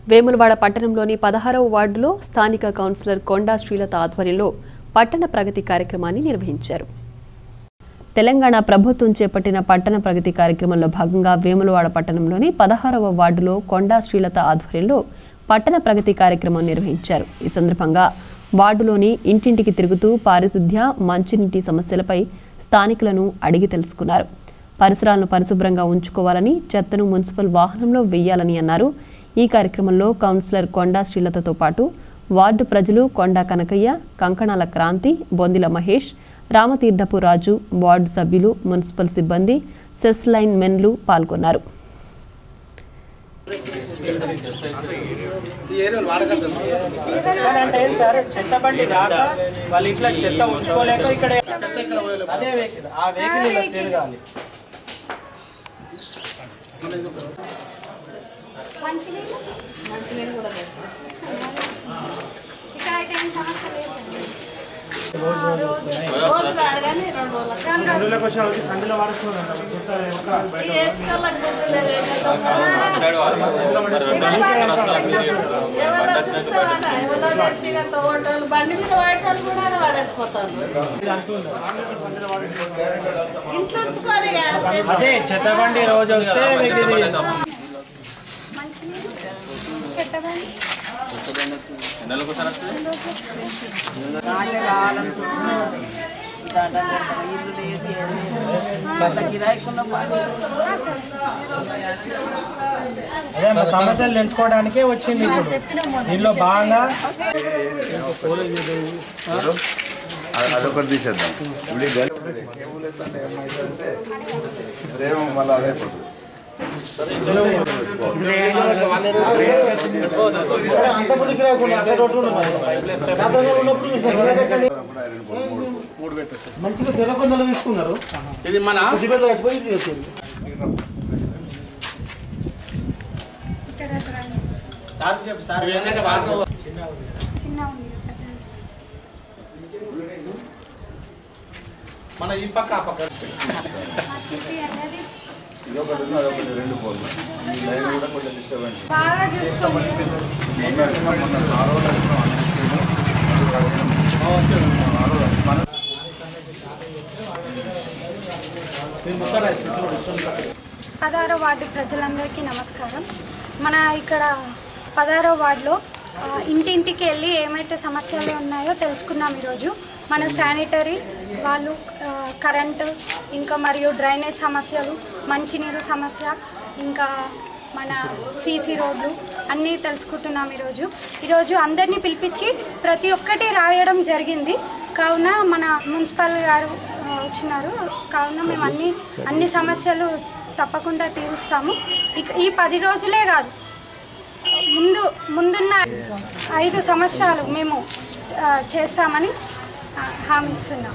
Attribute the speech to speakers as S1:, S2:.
S1: వేములవాడ పట్టణంలోని పదహారవ వార్డులో స్థానిక కౌన్సిలర్ కొండా శ్రీలత ఆధ్వర్యంలో పట్టణ ప్రగతి కార్యక్రమాన్ని నిర్వహించారు తెలంగాణ ప్రభుత్వం చేపట్టిన పట్టణ ప్రగతి కార్యక్రమంలో భాగంగా వేములవాడ పట్టణంలోని పదహారవ వార్డులో కొండా శ్రీలత ఆధ్వర్యంలో పట్టణ ప్రగతి కార్యక్రమం నిర్వహించారు ఈ సందర్భంగా వార్డులోని ఇంటింటికి తిరుగుతూ పారిశుద్ధ్య మంచినీటి సమస్యలపై స్థానికులను అడిగి తెలుసుకున్నారు పరిసరాలను పరిశుభ్రంగా ఉంచుకోవాలని చెత్తను మున్సిపల్ వాహనంలో వెయ్యాలని అన్నారు ఈ కార్యక్రమంలో కౌన్సిలర్ కొండా శ్రీలతతో పాటు వార్డు ప్రజలు కొండా కనకయ్య కంకణాల క్రాంతి బొందిల మహేష్ రామతీర్థపు రాజు వార్డు సభ్యులు మున్సిపల్ సిబ్బంది సెస్ లైన్ మెన్లు పాల్గొన్నారు
S2: అంటే ఏం సార్ చెత్త బండి రాక వాళ్ళ ఇంట్లో చెత్త ఉంచుకోలేక ఇక్కడ అదే వెహికల్ ఆ వెహికల్ ఇలా తిరగాలి
S3: మంచినీళ్ళు మంచినీళ్ళు కూడా ఇక్కడ అయితే ఏం సమస్య లేదు
S2: అందులోకి వచ్చిన వాళ్ళకి సందులో వాడుతున్నారు సార్. చెత్త ఒక
S4: బండి మీద వాడటాలు కూడా ఆడ వాడేసిపోతారు
S2: ఇది అంటూ ఉంది.
S4: ఇంట్లో ఉంచుకోరు ఇక.
S2: అదే చెత్త బండి రోజు వస్తే మీకు ఇది
S3: మంచినీళ్ళు చెత్తబండి ఆ, సరే
S2: అదే మా సమస్యలు తెలుసుకోవడానికే వచ్చింది ఇప్పుడు దీనిలో భాగంగా
S5: అది- అదొకటి తీసేద్దాం ఇప్పుడు ఈ గలి సేమ్ మళ్ళీ అదే పోతుంది
S2: అంత ముందుకు రాకుండా అక్కడ రోడ్డు ఉన్నది. గతంలో ఉన్నప్పుడు చూసారు. మంచిగా తెలకొందలు తీసుకున్నారు
S6: ఇది మన
S2: సిబిఐలో వచ్చిపోయి ఇది వచ్చింది
S3: ఇక్కడ అక్కడ
S2: సార్ చెప్పు సార్
S6: ఏంటంటే వాటర్
S3: చిన్న ఉంది పెద్ద
S6: మన ఈ పక్క ఆ పక్క
S3: మాకు అనేది
S5: ఇదొకటి ఉంది అదొకటి రెండు పోలు ఈ లైన్ కూడా కొంచెం డిస్టర్బెన్స్
S3: బాగా చూసుకోండి
S5: మొన్న వచ్చిన మొన్న ఆరో లక్షణం
S3: పదహారో వార్డు ప్రజలందరికీ నమస్కారం మన ఇక్కడ పదహారో వార్డులో ఆ, ఇంటింటికి వెళ్ళి ఏమైతే సమస్యలు ఉన్నాయో తెలుసుకున్నాం ఈరోజు మన శానిటరీ వాళ్ళు ఆ, కరెంటు ఇంకా మరియు డ్రైనేజ్ సమస్యలు మంచినీరు సమస్య ఇంకా మన సీసీ రోడ్లు అన్నీ తెలుసుకుంటున్నాం ఈరోజు ఈరోజు అందరినీ పిలిపించి ప్రతి ఒక్కటి రాయడం జరిగింది కావున మన మున్సిపల్ గారు ఆ, వచ్చినారు కావున మేము అన్ని అన్ని సమస్యలు తప్పకుండా తీరుస్తాము ఇక ఈ పది రోజులే కాదు ముందు ముందున్న ఐదు సంవత్సరాలు మేము ఆ, చేస్తామని ఆ, హామీ ఇస్తున్నాం